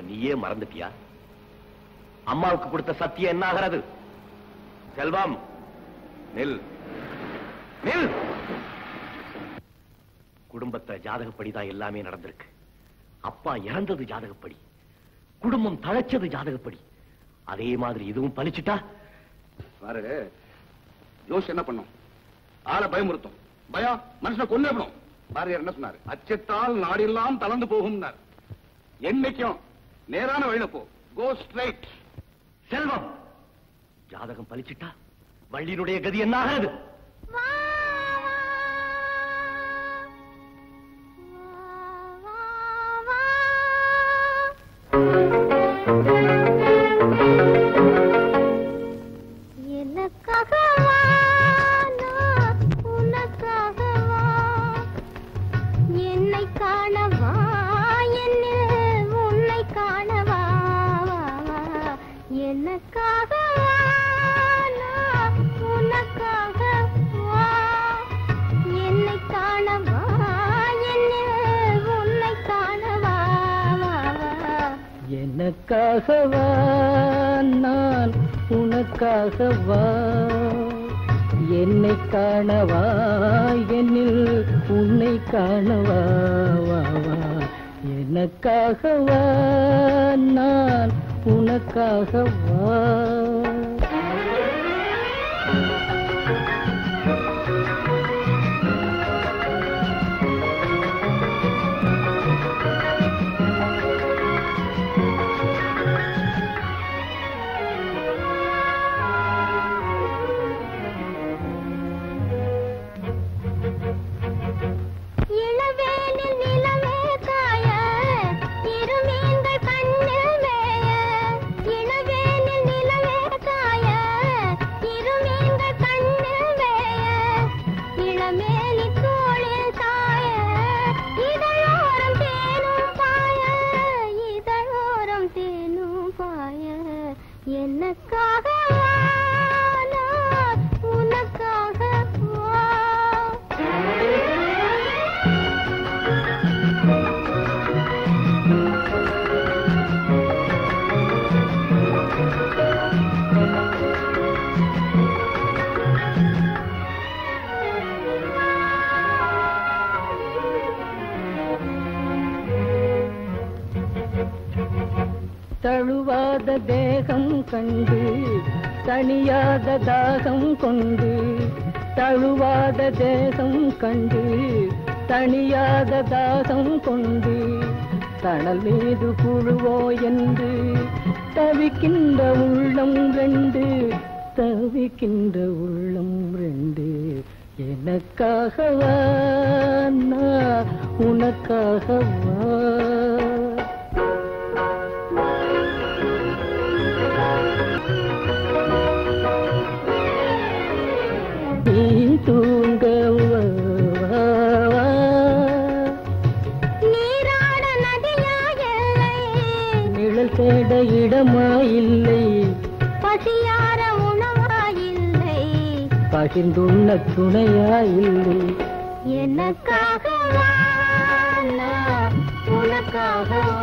என்ன நீயே மறந்துட்டியா அம்மாவுக்கு கொடுத்த சத்தியம் என்ன ஆகிறது செல்வம் நில் நில் குடும்பத்தை ஜாதகப்படிதான் எல்லாமே நடந்திருக்கு அப்பா இறந்தது ஜாதகப்படி குடும்பம் தழைச்சது ஜாதகப்படி அதே மாதிரி இதுவும் பலிச்சிட்டா பாரு ஜோஷ் என்ன பண்ணும் ஆளை பயமுறுத்தும் பயம் மனுஷனை கொல்லணும் பாரதியார் என்ன சொன்னாரு அச்சத்தால் நாடெல்லாம் தளர்ந்து போகும்னார் என்னைக்கும் நேரான வழியில போ கோ ஸ்ட்ரைட் செல்வம் ஜாதகம் பலிச்சிட்டா வள்ளியினுடைய கதி என்ன ஆகிறது எனக்காகவா நான் உனக்காகவா என்னை காணவா என்னில் உன்னை காணவா வா, வா. எனக்காகவா நான் உனக்காகவா என்னை காணவா என்னில் உன்னை காணவா வா, வா. எனக்காகவா நான் உனக்காகவா என்னை காணவா என்னில் உன்னை காணவா வா, வா. எனக்காகவா நான் உனக்காகவா இளவேனில் நிலவே காய இருமீன்கள் கண்ணில் மேய இளவேனில் நிலவே காய இருமீன்கள் கண்ணில் மேய இளமேலி தோளில் சாய இதழோரம் தேனும் பாய இதழோரம் தேனும் பாய எனக்காகவா நான் உனக்காகவா தழுவாத தேகம் கண்டு தனியாத தாகம் கொண்டு தழுவாத தேகம் கண்டு தனியாத தாகம் கொண்டு தணல் மீது புழுவோ என்று தவிக்கின்ற உள்ளம் ரெண்டு தவிக்கின்ற உள்ளம் ரெண்டு எனக்காகவா நான் உனக்காகவா நீ தூங்க வா, வா, வா. நீராட நதியா எல்லை நிழல் தேட இடமா இல்லை பசியார உணவா இல்லை பகிர்ந்துண்ண துணையா இல்லை எனக்காகவா நான் உனக்காகவா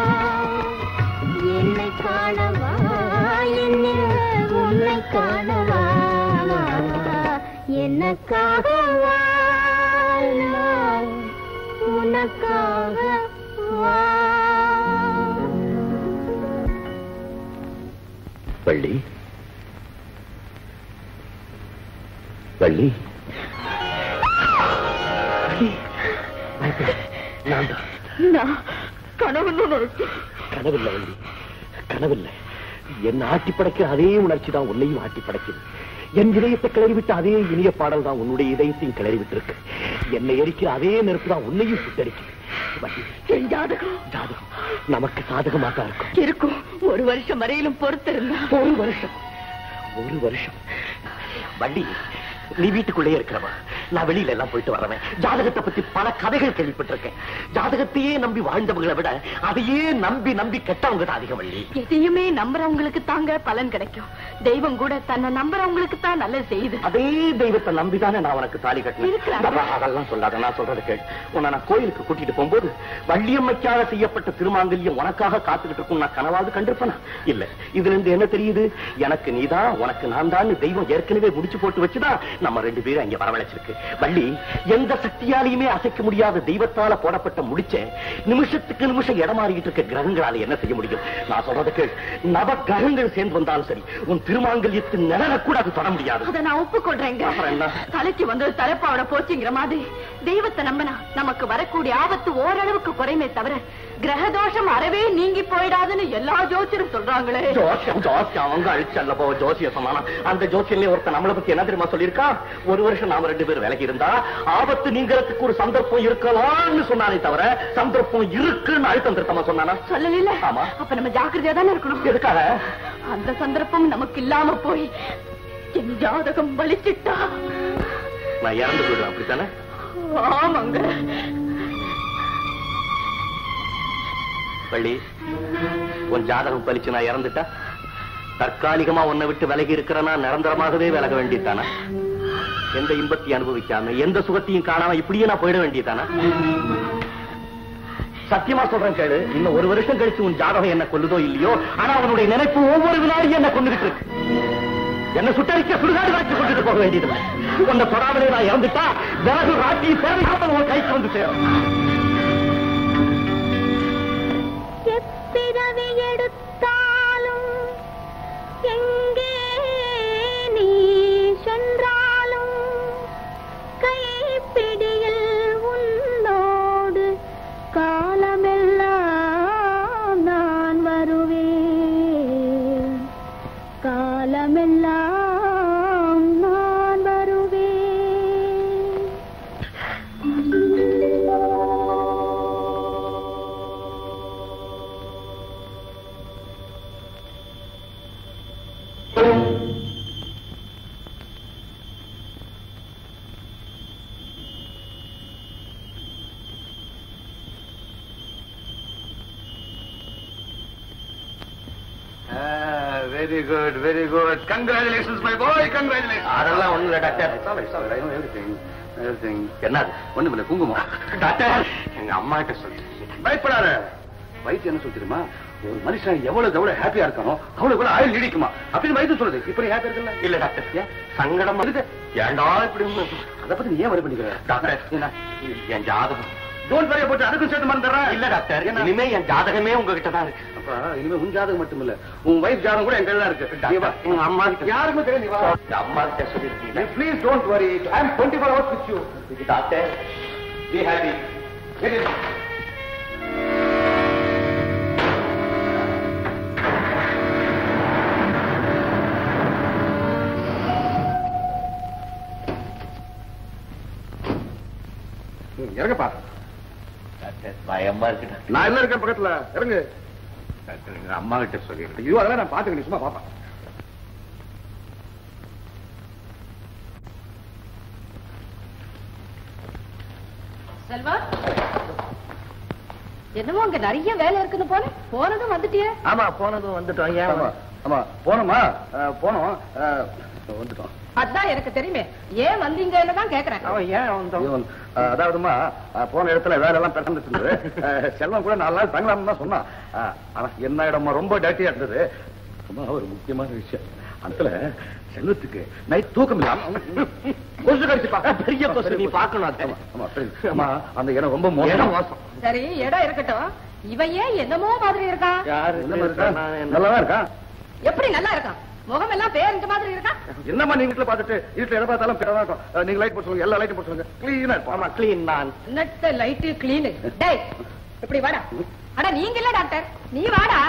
என்னை காணவா என்னில் உன்னை காணவா எனக்காகவா நான் உனக்காகவா வள்ளி வள்ளி வள்ளி, பயப்படாத. நான் தான் நான் கனவுன்னு நினைச்சேன் கனவில்லை வள்ளி கனவில்லை என்ன ஆட்டி படைக்கிற அதே உணர்ச்சி தான் உன்னையும் ஆட்டி படைக்குது என் இதயத்தை கிளறிவிட்ட அதே இனிய பாடல் தான் உன்னுடைய இதயத்தையும் கிளறிவிட்டு இருக்கு என்னை எரிக்கிற அதே நெருப்பு தான் உன்னையும் சுட்டரிக்குது வள்ளி, என் ஜாதகம் ஜாதகம் நமக்கு சாதகமாக தான் இருக்கும் இருக்கும் ஒரு வருஷம் வரையிலும் பொறுத்திருந்தா ஒரு வருஷம் ஒரு வருஷம் வள்ளி நீ வீட்டுக்குள்ளே இருக்கிறவா நான் வெளியில எல்லாம் போயிட்டு வரவேன் ஜாதகத்தை பத்தி பல கதைகள் கேள்விப்பட்டிருக்கேன் ஜாதகத்தையே நம்பி வாழ்ந்தவங்களை விட அதையே நம்பி நம்பி கெட்டவங்க தான் அதிகம் வள்ளி எதையுமே நம்புறவங்களுக்கு தாங்க பலன் கிடைக்கும் தெய்வம் கூட தன்னை நம்புறவங்களுக்கு தான் நல்லது செய்யுது அதே தெய்வத்தை நம்பிதானே நான் உனக்கு தாலி கட்டினேன் இருக்கலாம். அப்ப அதெல்லாம் சொல்லாத நான் சொல்றது கேள் உன்னை நான் கோயிலுக்கு கூட்டிட்டு போகும்போது வள்ளியம்மைக்காக செய்யப்பட்ட திருமாங்கல்யம் உனக்காக காத்துக்கிட்டு இருக்கும் நான் கனவாவது கண்டிருப்பேனா இல்ல இதுல இருந்து என்ன தெரியுது எனக்கு நீதான் உனக்கு நான் தான் தெய்வம் ஏற்கனவே முடிச்சு போட்டு வச்சுதான் நம்ம ரெண்டு பேரும் அங்க வரவழைச்சிருக்கு வள்ளி எந்த சக்தியாலையுமே அசைக்க முடியாத தெய்வத்தால போடப்பட்ட முடிச்ச நிமிஷத்துக்கு நிமிஷம் இடமாறிக்கிட்டு இருக்க கிரகங்களால என்ன செய்ய முடியும் நான் சொல்றது கேள் நவ கிரகங்கள் சேர்ந்து வந்தாலும் சரி உன் திருமாங்கல்யத்தின் நிழலை கூட அது தொட முடியாது அத நான் ஒப்புக்கொள்றேங்க அப்புறம் என்ன? தலைக்கு வந்தது தலைப்பாவோட போச்சுங்கிற மாதிரி தெய்வத்தை நம்பினா நமக்கு வரக்கூடிய ஆபத்து ஓரளவுக்கு குறைமே தவிர கிரக தோஷம் அறவே நீங்கி போயிடாதுன்னு எல்லா ஜோசியரும் சொல்றாங்களே ஜோசியம் ஜோசியம் அவங்க அழிச்சல்ல போ ஜோசிய சொன்னானா அந்த ஜோசியம்ல ஒருத்தன் நம்மளை பத்தி என்ன தெரியுமா சொல்லியிருக்கா ஒரு வருஷம் நாம ரெண்டு பேரும் விலகி இருந்தா ஆபத்து நீங்கிறதுக்கு ஒரு சந்தர்ப்பம் இருக்கலாம்னு சொன்னானே தவிர சந்தர்ப்பம் இருக்குன்னு அழுத்தம் திருத்தமா சொன்னானா சொல்லல ஆமா. அப்ப நம்ம ஜாக்கிரதையா தானே இருக்கணும் எதுக்காக அந்த சந்தர்ப்பம் நமக்கு இல்லாம போய் என் ஜாதகம் வலிச்சிட்டா நான் இறந்து போயிடுவேன் அப்படித்தானே ஆமாங்க பள்ளி உன் ஜாதகம் பலிச்சு நான் இறந்துட்டா தற்காலிகமா உன்னை விட்டு விலகி இருக்கிறனா நிரந்தரமாகவே விலக வேண்டியதானா எந்த இன்பத்தையும் அனுபவிக்காம எந்த சுகத்தையும் காணாம இப்படியே நான் போயிட வேண்டியதானா சத்தியமா சொல்றேன் கேளு இன்னும் ஒரு வருஷம் கழிச்சு உன் ஜாதகம் என்ன கொல்லுதோ இல்லையோ ஆனா அவனுடைய நினைப்பு ஒவ்வொரு வினாடியும் என்ன கொண்டுகிட்டு இருக்கு என்ன சுட்டரிக்க சுடுகாடு வரைக்கும் கொண்டுட்டு போக வேண்டியது உன்னை தொடாமலே நான் இறந்துட்டா விறகு ராட்டி சேவையாமல் உன் கைக்கு வந்து சேரும் எப்பிறவி எடுத்தாலும் எங்கே நீ சென்றாலும் கைப்பிடியில் உன்னோடு காலமெல்லாம் நான் வருவேன் காலமெல்லாம் நான் வருவேன் very good very good congratulations my boy congratulation அதெல்லாம் ஒண்ணு இல்ல doctor sorry sorry I know everything everything என்னது ஒண்ணுமில்ல குங்குமம் டாக்டர் எங்க அம்மா கிட்ட சொல்லு பயப்படாத வைத்தியம் என்ன சொல்லி தெரியுமா ஒரு மனுஷன் எவ்வளவு எவ்வளவு ஹாப்பியா இருக்கானோ அவ்வளவு கூட ஆயுள் நீடிக்குமா அப்படின்னு வைத்தியம் சொல்லுது இப்படி ஹாப்பியா இருக்குல்ல இல்ல டாக்டர் ஏன் சங்கடம் வருது ஏன்டா இப்படி ஒண்ணு? அதை பத்தி நீ ஏன் வரி பண்ணிக்கிற டாக்டர் என்ன என் ஜாதகம் டோன்ட் வரி போட்டு அதுக்கும் சேர்த்து மறந்துடுறேன் இல்ல டாக்டர் என்ன? இனிமே என் ஜாதகமே உங்ககிட்ட தான் இருக்கு அப்ப இனிமே உன் ஜாதகம் மட்டும் இல்ல உன் வைஃப் ஜாதகம் கூட என் கையில தான் இருக்கு நீ வா. டாக்டர், எங்க அம்மா கிட்ட யாருக்குமே தெரியாது நீ வா எங்க அம்மா கிட்ட சொல்லிருக்கீங்க please don't worry I am 24 hours with you doctor be happy Get in. ம், இறங்கப்பா டாக்டர் பயமா இருக்கு டாக்டர். நான் என்ன இருக்கேன் பக்கத்துல இறங்கு டாக்டர் எங்க அம்மா கிட்ட சொல்லிருக்கேன் ஐயோ அதெல்லாம் நான் பாத்துக்கிறேன் சும்மா பாப்பா செல்வா என்னமோ அங்க நிறைய வேலை இருக்குன்னு போல போனதும் வந்துட்டியே ஆமா போனதும் வந்துட்டோம் ஏன் ஆமா ஆமா போனோமா அஹ், போனோம் அஹ், வந்துட்டோம் அதான் எனக்கு தெரியுமே ஏன் வந்தீங்கன்னு தான் கேக்குறேன் அவன் ஏன் வந்தோம் இவன், அஹ், அதாவதுமா அஹ், போன இடத்துல வேலை எல்லாம் பிறந்துட்டு இருந்தது அஹ், செல்வம் கூட நாலு நாள் தங்கலாம்னு தான் சொன்னான் அஹ், ஆனா என்ன இடமா ரொம்ப டேட்டியா இருந்தது சும்மா ஒரு முக்கியமான விஷயம் அதுல செல்வத்துக்கு நைட் தூக்கம் இல்லாம கொசு கடிச்சுப்பா பெரிய கொசு, நீ பார்க்கணும் அதை. ஆமா, ஆமா, சரி. ஆமா அந்த இடம் ரொம்ப மோசம் இடம் மோசம். சரி இடம் இருக்கட்டும் இவன் ஏன் என்னமோ மாதிரி இருக்கான் யாரு என்ன மாதிரி இருக்கா? நான் என்ன- நல்லாதான் இருக்கான் எப்படி நல்லா இருக்கான் முகம் எல்லாம் பேரண்ட் மாதிரி இருக்கான் என்னம்மா நீ வீட்டுல பாத்துட்டு வீட்டுல எதை பார்த்தாலும் பிறதான் இருக்கும் அஹ், நீங்க லைட் போட்டு சொல்லுங்க எல்லா லைட்டும் போட்டு சொல்லுங்க கிளீனா இருப்பான் ஆமா கிளீன் நான் நட்ட லைட்டு கிளீனு டேய் இப்படி வாடா அட நீங்க இல்ல டாக்டர் நீ வாடா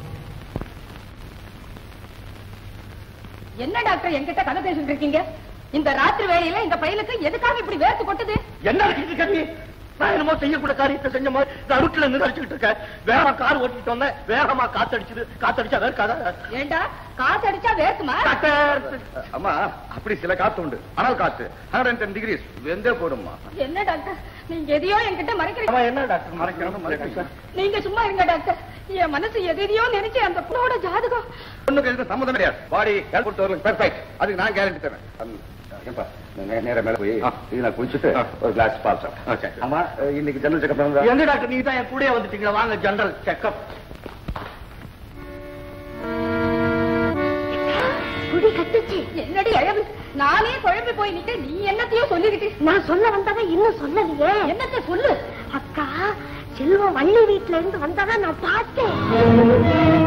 என்ன டாக்டர் என்கிட்ட கதை பேசிட்டு இருக்கீங்க இந்த ராத்திரி வேளையில இந்த பையனுக்கு எதுக்காக இப்படி வேர்த்து கொட்டுது என்ன இது கண்ணி நான் என்னமோ செய்யக்கூட காரியத்தை செஞ்ச மாதிரி நடுட்டுல நின்று அடிச்சுக்கிட்டு இருக்கேன் வேகமா கார் ஓட்டிட்டு வந்தேன் வேகமா காத்தடிச்சுது காத்தடிச்சா வேர்க்காதா ஏண்டா காத்து அடிச்சா வேர்க்குமா அம்மா அப்படி சில காத்து உண்டு ஆனால் காத்து ஹண்ட்ரட் அண்ட் டென் டிகிரிஸ் வெந்தே போடும்மா என்ன டாக்டர் நீங்க எதையோ என்கிட்ட மறைக்கிறீங்க அவன் என்ன டாக்டர் மறைக்கணும் மறைக்கணும் நீங்க சும்மா இருங்க டாக்டர் என் மனசு எதையோ நினைச்சு அந்த பொண்ணோட ஜாதகம் ஒண்ணுக்கு இதுக்கு சம்மந்தம் கிடையாது பாடி ஏர்போர்ட் வரலாம் பெர்ஃபெக்ட் அதுக்கு நான் கேரண்டி தரேன் அம், ஏன்பா நீங்க நேரா மேல போய் இது நான் குளிச்சுட்டு ஒரு கிளாஸ் பால் சாப்பிட்டேன் ஆமா இன்னைக்கு ஜன்னல் செக்கப் எங்க டாக்டர் நீங்க தான் என் கூடயே வந்துட்டீங்களா வாங்க ஜெனரல் செக்அப் குடி கட்டுச்சு என்னடி அழகு நானே குழம்பி போய் நிக்க நீ என்னத்தையோ சொல்லிக்கிட்டு நான் சொல்ல வந்தவன் இன்னும் சொல்லலையே என்னத்த சொல்லு அக்கா செல்வம் வள்ளி வீட்டுல இருந்து வந்தவன் நான் பார்த்தேன்